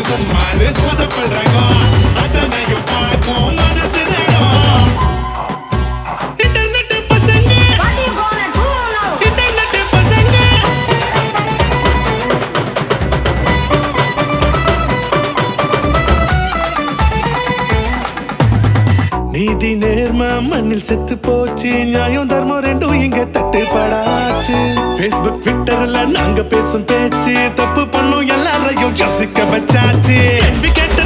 சும்மாரு சொதப்படுறோம் அத்தனையும் பார்க்கும் மனசு தரும் இன்டர்நெட் பசங்க What you gonna do now? Internet பசங்க நீதி நேர்ம மண்ணில் செத்து போச்சு நியாயம் தர்மம் ரெண்டும் இங்க தட்டுப்படாச்சு பேஸ்புக் ட்விட்டர்ல நாங்க பேசும் பேச்சு தப்பு பண்ணும் எல்லாரையும் யோசிக்க வச்சாச்சு கேள்வி கேட்ட